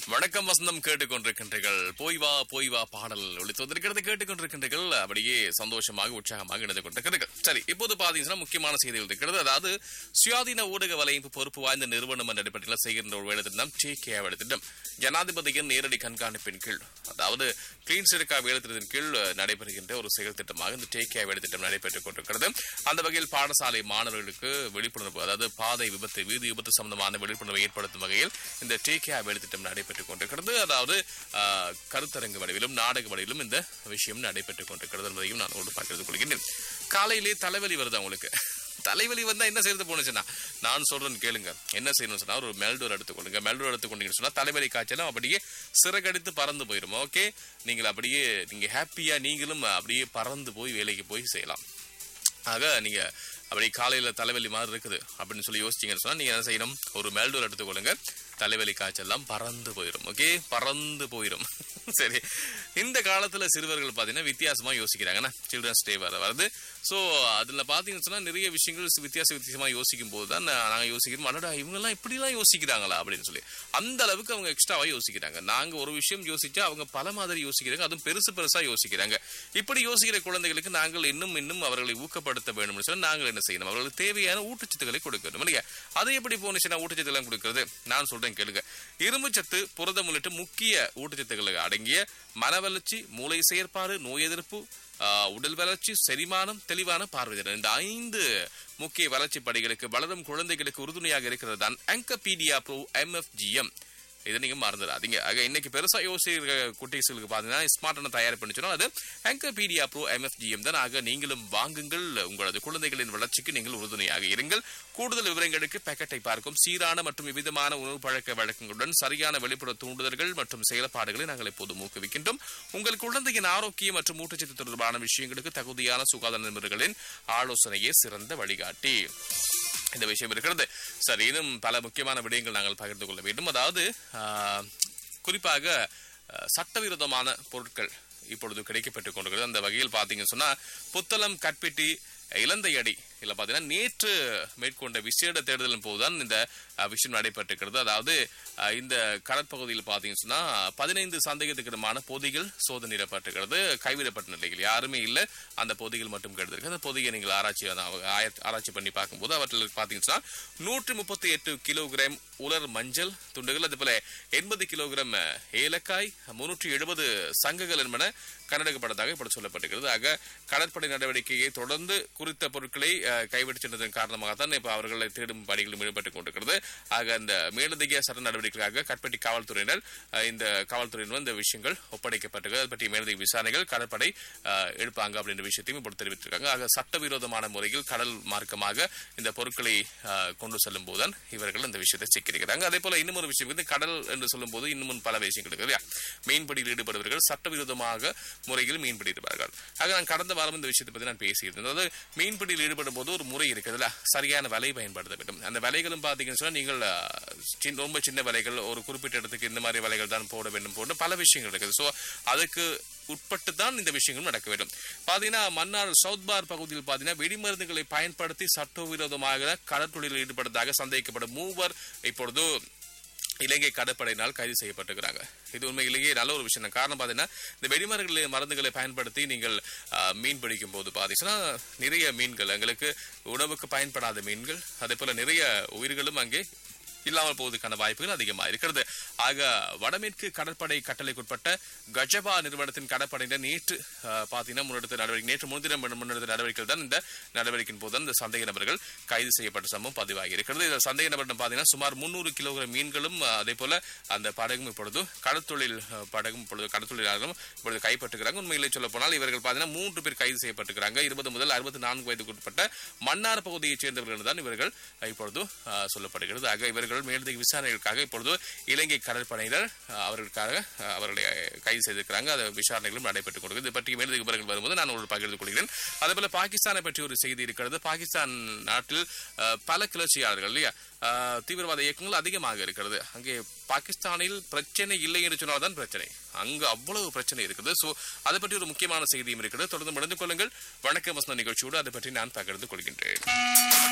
வணக்கம் வசந்தம் கேட்டுக்கொண்டிருக்கின்றீர்கள் போய் வா போய் வா பாடல் ஒழித்து வந்திருக்கிறது கேட்டுக்கொண்டிருக்கின்றீர்கள் அப்படியே சந்தோஷமாக உற்சாகமாக இணைந்து கொண்டிருக்கிறீர்கள் சரி இப்போது பாத்தீங்கன்னா முக்கியமான செய்திகள் இருக்கிறது அதாவது சுயாதீன ஊடக வலையமைப்பு பொறுப்பு வாய்ந்த நிறுவனம் என்ற அடிப்படையில் செய்கின்ற ஒரு வேலை திட்டம் டி கே வேலை திட்டம் ஜனாதிபதியின் நேரடி கண்காணிப்பின் கீழ் அதாவது கிளீன் சிறுக்கா வேலை திட்டத்தின் கீழ் நடைபெறுகின்ற ஒரு செயல் திட்டமாக இந்த டே கே வேலை திட்டம் நடைபெற்றுக் கொண்டிருக்கிறது அந்த வகையில் பாடசாலை மாணவர்களுக்கு விழிப்புணர்வு அதாவது பாதை விபத்து வீதி விபத்து சம்பந்தமான விழிப்புணர்வை ஏற்படுத்தும் வகையில் இந்த டே கே வேலை திட்டம் நடைபெற்றுக் கொண்டிருக்கிறது அதாவது ஆஹ், கருத்தரங்கு வடிவிலும் நாடக வடிவிலும் இந்த விஷயம் நடைபெற்றுக் கொண்டிருக்கிறது என்பதையும் நான் ஒரு பகிர்ந்து கொள்கின்றேன் காலையிலே தலைவலி வருது உங்களுக்கு தலைவலி வந்தா என்ன செய்யறது போனுச்சுன்னா நான் சொல்றேன் கேளுங்க என்ன செய்யணும் சொன்னா ஒரு மெல்டோர் எடுத்துக்கொள்ளுங்க மெல்டோர் எடுத்துக்கொண்டீங்கன்னு சொன்னா தலைவலி காய்ச்சலும் அப்படியே சிறகடித்து பறந்து போயிடும் ஓகே நீங்கள் அப்படியே நீங்க ஹாப்பியா நீங்களும் அப்படியே பறந்து போய் வேலைக்கு போய் செய்யலாம் ஆக நீங்க அப்படி காலையில தலைவலி மாதிரி இருக்குது அப்படின்னு சொல்லி யோசிச்சீங்கன்னு சொன்னா நீங்க என்ன செய்யணும் ஒரு மெல்டோர் எடுத்துக்கொள்ளுங்க தலைவலி காய்ச்சல்லாம் பறந்து போயிடும் ஓகே பறந்து போயிடும் சரி இந்த காலத்துல சிறுவர்கள் பாத்தீங்கன்னா வித்தியாசமா யோசிக்கிறாங்கன்னா சில்ட்ரன்ஸ் டே வர வருது சோ அதுல பாத்தீங்கன்னு சொன்னா நிறைய விஷயங்கள் சி- வித்தியாச வித்தியாசமா யோசிக்கும் போது தான் நா- நாங்க யோசிக்கிறோம் அடடா இவங்க எல்லாம் இப்படி எல்லாம் யோசிக்கிறாங்களா அப்படின்னு சொல்லி அந்த அளவுக்கு அவங்க எக்ஸ்ட்ராவா யோசிக்கிறாங்க நாங்க ஒரு விஷயம் யோசிச்சா அவங்க பல மாதிரி யோசிக்கிறாங்க அதுவும் பெருசு பெருசா யோசிக்கிறாங்க இப்படி யோசிக்கிற குழந்தைகளுக்கு நாங்கள் இன்னும் இன்னும் அவர்களை ஊக்கப்படுத்த வேண்டும் சொல்லி நாங்கள் என்ன செய்யணும் அவர்களுக்கு தேவையான ஊட்டச்சத்துக்களை கொடுக்கணும் இல்லையா அது எப்படி போனுச்சுன்னா ஊட்டச்சத்து எல்லாம் கொடுக்கிறது நான் சொல்றேன் கேளுங்க இரும்பு சத்து புரதம் உள்ளிட்ட முக்கிய ஊட்டச்சத்துக்களை அடங்கிய மன வளர்ச்சி மூளை செயற்பாடு நோய் எதிர்ப்பு ஆஹ், உடல் வளர்ச்சி செரிமானம் தெளிவான பார்வை திறன். இந்த ஐந்து முக்கிய வளர்ச்சி படிகளுக்கு வளரும் குழந்தைகளுக்கு உறுதுணையாக இருக்கிறது தான் ஆங்கபீடியா ப்ரோ எம்எஃப்ஜிஎம் இதை நீங்க மறந்துடாதீங்க ஆக இன்னைக்கு பெருசா யோசிக்கிற குட்டீஸ்களுக்கு பாத்தீங்கன்னா ஸ்மார்ட்டான தயார் பண்ணிச்சோம் அது ஆங்கபீடியா ப்ரோ எம்எஃப்ஜிஎம் தான் ஆக நீங்களும் வாங்குங்கள் உங்களது குழந்தைகளின் வளர்ச்சிக்கு நீங்கள் உறுதுணையாக இருங்கள் கூடுதல் விவரங்களுக்கு பேக்கெட்டை பார்க்கும் சீரான மற்றும் விவிதமான உணவு பழக்க வழக்கங்களுடன் சரியான வெளிப்புற தூண்டுதல்கள் மற்றும் செயல்பாடுகளை நாங்கள் இப்போது ஊக்குவிக்கின்றோம் உங்கள் குழந்தையின் ஆரோக்கியம் மற்றும் ஊட்டச்சத்து தொடர்பான விஷயங்களுக்கு தகுதியான சுகாதார நிபுணர்களின் ஆலோசனையே சிறந்த வழிகாட்டி இந்த விஷயம் இருக்கிறது சரி இன்னும் பல முக்கியமான விடயங்கள் நாங்கள் பகிர்ந்து கொள்ள வேண்டும் அதாவது ஆஹ், குறிப்பாக ஆஹ், சட்டவிரோதமான பொருட்கள் இப்பொழுது கிடைக்கப்பட்டுக் கொண்டிருக்கிறது அந்த வகையில் பார்த்தீங்கன்னு சொன்னா புத்தளம் கட்பெட்டி இலந்தையடி இல்ல பாத்தீங்கன்னா நேற்று மேற்கொண்ட விசேட தேடுதலின் போதுதான் இந்த அஹ், விஷயம் நடைபெற்றிருக்கிறது அதாவது அஹ், இந்த கடற்பகுதியில் பாத்தீங்கன்னு சொன்னா பதினைந்து சந்தேகத்துக்கிடமான பொதிகள் சோதனையிடப்பட்டிருக்கிறது கைவிடப்பட்ட நிலையில் யாருமே இல்ல அந்த பொதிகள் மட்டும் கெடுத்திருக்கு அந்த பொதியை நீங்கள் ஆராய்ச்சி அதாவது ஆய- ஆராய்ச்சி பண்ணி பார்க்கும்போது அவற்றில் பாத்தீங்கன்னா நூற்றி முப்பத்தி எட்டு கிலோகிராம் உலர் மஞ்சள் துண்டுகள் அதே போல எண்பது கிலோகிராம் அஹ், ஏலக்காய் முன்னூற்றி எழுபது சங்குகள் என்பன கண்டெடுக்கப்பட்டதாக இப்படி சொல்லப்பட்டிருக்கிறது ஆக கடற்படை நடவடிக்கையை தொடர்ந்து குறித்த பொருட்களை அஹ், கைவிட்டு சென்றதன் காரணமாக தான் இப்ப அவர்களை தேடும் பணிகளும் ஈடுபட்டுக் கொண்டிருக்கிறது ஆக அந்த மேலதிக சட்ட நடவடிக்கைக்காக கட்பட்டி காவல்துறையினர் அஹ், இந்த காவல்துறையினர் இந்த விஷயங்கள் ஒப்படைக்கப்பட்டிருக்கு அது பற்றிய மேலதிக விசாரணைகள் கடற்படை அஹ், எடுப்பாங்க அப்படின்ற விஷயத்தையும் இப்படி தெரிவித்திருக்காங்க ஆக சட்டவிரோதமான முறையில் கடல் மார்க்கமாக இந்த பொருட்களை அஹ், கொண்டு செல்லும் போதுதான் இவர்கள் இந்த விஷயத்தை சிக்கியிருக்கிறாங்க அதே போல இன்னும் ஒரு விஷயம் வந்து கடல் என்று சொல்லும் போது இன்னும் பல விஷயங்கள் இருக்கு இல்லையா மீன்பிடியில் ஈடுபடுபவர்கள் சட்டவிரோதமாக முறையில் மீன்பிடிப்பார்கள் ஆக நான் கடந்த வாரம் இந்த விஷயத்தை பத்தி நான் பேசியிருந்தேன் அதாவது மீன்பிடியில் ஈடுபடும் போது ஒரு முறை இருக்குதுல்ல சரியான வலை பயன்படுத்த வேண்டும் அந்த வலைகளும் பாத்தீங்கன்னு சொன்னா நீங்கள் அஹ், சின்ன- ரொம்ப சின்ன வலைகள் ஒரு குறிப்பிட்ட இடத்துக்கு இந்த மாதிரி வலைகள் தான் போட வேண்டும் போன்ற பல விஷயங்கள் இருக்குது ஸோ அதுக்கு உட்பட்டு தான் இந்த விஷயங்களும் நடக்க வேண்டும் பாத்தீங்கன்னா மன்னார் சவுத் பார் பகுதியில் பாத்தீங்கன்னா வெடிமருந்துகளை பயன்படுத்தி சட்டவிரோதமாக கடற்தொழிலில் ஈடுபட்டதாக சந்தேகிக்கப்படும் மூவர் இப்பொழுது இலங்கை கடற்படையினால் கைது செய்யப்பட்டிருக்கிறாங்க இது உண்மையிலேயே நல்ல ஒரு விஷயம் தான். காரணம் பார்த்தீங்கன்னா இந்த வெடிமரங்களை மருந்துகளை பயன்படுத்தி நீங்கள் ஆஹ், மீன் பிடிக்கும் போது பார்த்தீங்கன்னா நிறைய மீன்கள் எங்களுக்கு உணவுக்கு பயன்படாத மீன்கள் அதே போல நிறைய உயிர்களும் அங்கே இல்லாமல் போவதற்கான வாய்ப்புகள் அதிகமாக இருக்கிறது ஆக வடமேற்கு கடற்படை கட்டளைக்குட்பட்ட கஜபா நிறுவனத்தின் கடற்படையினர் நேற்று ஆஹ், பார்த்தீங்கன்னா முன்னெடுத்த நடவடிக்கை நேற்று முன்தினம் முன்னெடுத்த நடவடிக்கைகள் தான் இந்த நடவடிக்கையின் போது இந்த சந்தேக நபர்கள் கைது செய்யப்பட்ட சம்பவம் பதிவாகி இருக்கிறது இதில் சந்தேக நபரிடம் பார்த்தீங்கன்னா சுமார் முன்னூறு கிலோகிராம் மீன்களும் ஆஹ், அதே போல அந்த படகும் இப்பொழுது கடற்தொழில் ஆஹ், படகும் இப்பொழுது கடற்தொழிலாளர்களும் இப்பொழுது கைப்பற்றுகிறாங்க உண்மையிலே சொல்ல போனால் இவர்கள் பார்த்தீங்கன்னா மூன்று பேர் கைது செய்யப்பட்டிருக்கிறாங்க இருபது முதல் அறுபத்தி நான்கு வயதுக்கு உட்பட்ட மன்னார் பகுதியைச் சேர்ந்தவர்கள் தான் இவர்கள் ஆஹ், இப்பொழுது ஆஹ், சொல்லப்படுகிறது ஆக இவர்கள் மேலதிக விசாரணைகளுக்காக இப்பொழுது இலங்கை கடற்படையினர் ஆஹ், அவர்களுக்காக ஆஹ், அவர்களை கைது செய்திருக்கிறாங்க அது விசாரணைகளும் நடைபெற்றுக் கொண்டிருக்கு இது பற்றி மேலதிக விவரங்கள் வரும்போது நான் ஒரு பகிர்ந்து கொள்கிறேன் அதே போல பாகிஸ்தானை பற்றி ஒரு செய்தி இருக்கிறது பாகிஸ்தான் நாட்டில் ஆஹ், பல கிளர்ச்சியாளர்கள் இல்லையா ஆஹ், தீவிரவாத இயக்கங்கள் அதிகமாக இருக்கிறது அங்கே பாகிஸ்தானில் பிரச்சனை இல்லை என்று சொன்னால்தான் பிரச்சனை அங்கு அவ்வளவு பிரச்சனை இருக்குது சோ அதை பற்றி ஒரு முக்கியமான செய்தியும் இருக்கிறது தொடர்ந்து முடிந்து கொள்ளுங்கள் வணக்கம் வசந்த நிகழ்ச்சியோடு அதை பற்றி நான் பகிர்ந்து கொள்கின்றேன்